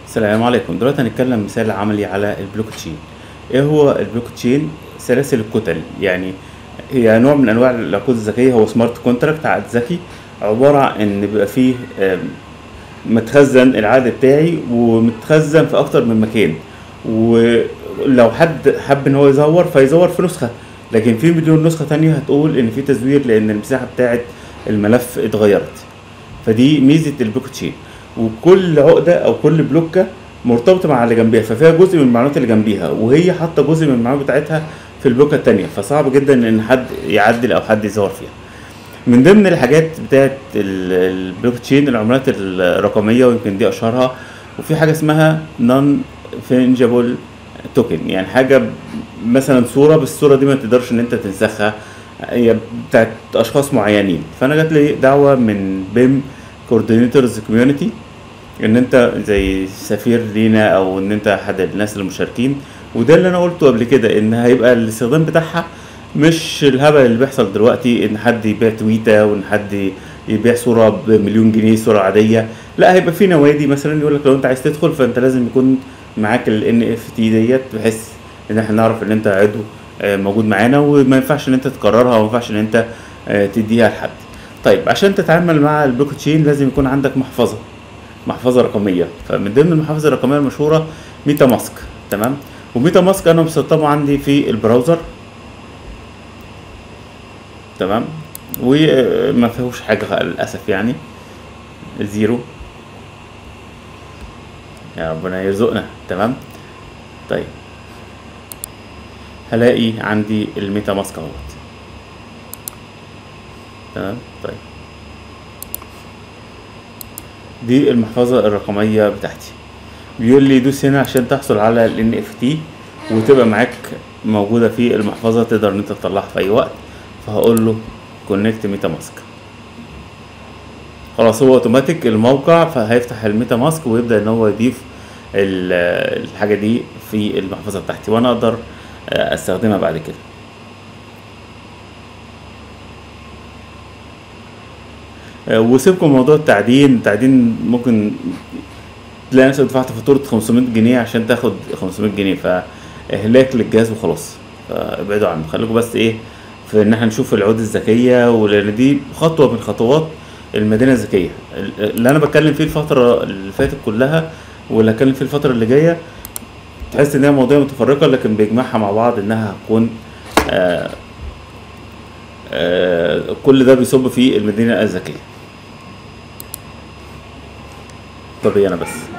السلام عليكم دلوقتي هنتكلم مثال عملي على البلوك تشين ايه هو البلوك تشين سلاسل الكتل يعني هي نوع من انواع العقود الذكيه هو سمارت كونتراكت عقد ذكي عباره عن ان بيبقى فيه آم، متخزن العقد بتاعي ومتخزن في اكتر من مكان ولو حد حب ان هو يزور فيزور في نسخه لكن في مليون نسخه تانية هتقول ان في تزوير لان المساحه بتاعت الملف اتغيرت فدي ميزه البلوك تشين وكل عقده او كل بلوكه مرتبطه مع اللي جنبيها ففيها جزء من المعلومات اللي جنبيها وهي حاطه جزء من المعلومات بتاعتها في البلوكه التانية فصعب جدا ان حد يعدل او حد يزور فيها من ضمن الحاجات بتاعت ال- البلوك تشين العملات الرقميه ويمكن دي اشهرها وفي حاجه اسمها نون فينجبل توكن يعني حاجه ب- مثلا صوره بس الصوره دي ما تقدرش ان انت تنسخها هي بتاعت اشخاص معينين فانا جات لي دعوه من بيم كوردينيتورز كوميونتي ان انت زي سفير لينا او ان انت احد الناس المشاركين وده اللي انا قلته قبل كده ان هيبقى الاستخدام بتاعها مش الهبل اللي بيحصل دلوقتي ان حد يبيع تويته وان حد يبيع صوره بمليون جنيه صوره عاديه لا هيبقى في نوادي مثلا يقول لك لو انت عايز تدخل فانت لازم يكون معاك ال اف تي ديت بحيث ان احنا نعرف ان انت عضو آه، موجود معانا وما ينفعش ان انت تكررها وما ينفعش ان انت آه، تديها لحد طيب عشان تتعامل مع البلوك تشين لازم يكون عندك محفظه محفظه رقميه فمن ضمن المحافظ الرقميه المشهوره ميتا ماسك تمام وميتا ماسك انا مسطبه عندي في البراوزر تمام وما فيهوش حاجه للاسف يعني زيرو يا ربنا يرزقنا تمام طيب هلاقي عندي الميتا ماسك اهوت تمام طيب دي المحفظة الرقمية بتاعتي بيقول لي دوس هنا عشان تحصل على ال NFT وتبقى معاك موجودة في المحفظة تقدر ان انت تطلعها في اي وقت فهقول له كونكت ميتا ماسك خلاص هو اوتوماتيك الموقع فهيفتح الميتا ماسك ويبدأ ان هو يضيف ال- الحاجة دي في المحفظة بتاعتي وانا اقدر آه، استخدمها بعد كده آه، وسيبكم موضوع التعدين التعدين ممكن تلاقي نفسك دفعت فاتورة 500 جنيه عشان تاخد 500 جنيه فإهلاك للجهاز وخلاص فابعدوا عنه خليكم بس إيه في إن احنا نشوف العقود الذكية ولأن دي خطوة من خطوات المدينة الذكية اللي أنا بتكلم فيه الفترة اللي فاتت كلها واللي هتكلم فيه الفترة اللي جاية تحس إن هي مواضيع متفرقة لكن بيجمعها مع بعض إنها هتكون آه آه كل ده بيصب في المدينة الذكية طب أنا بس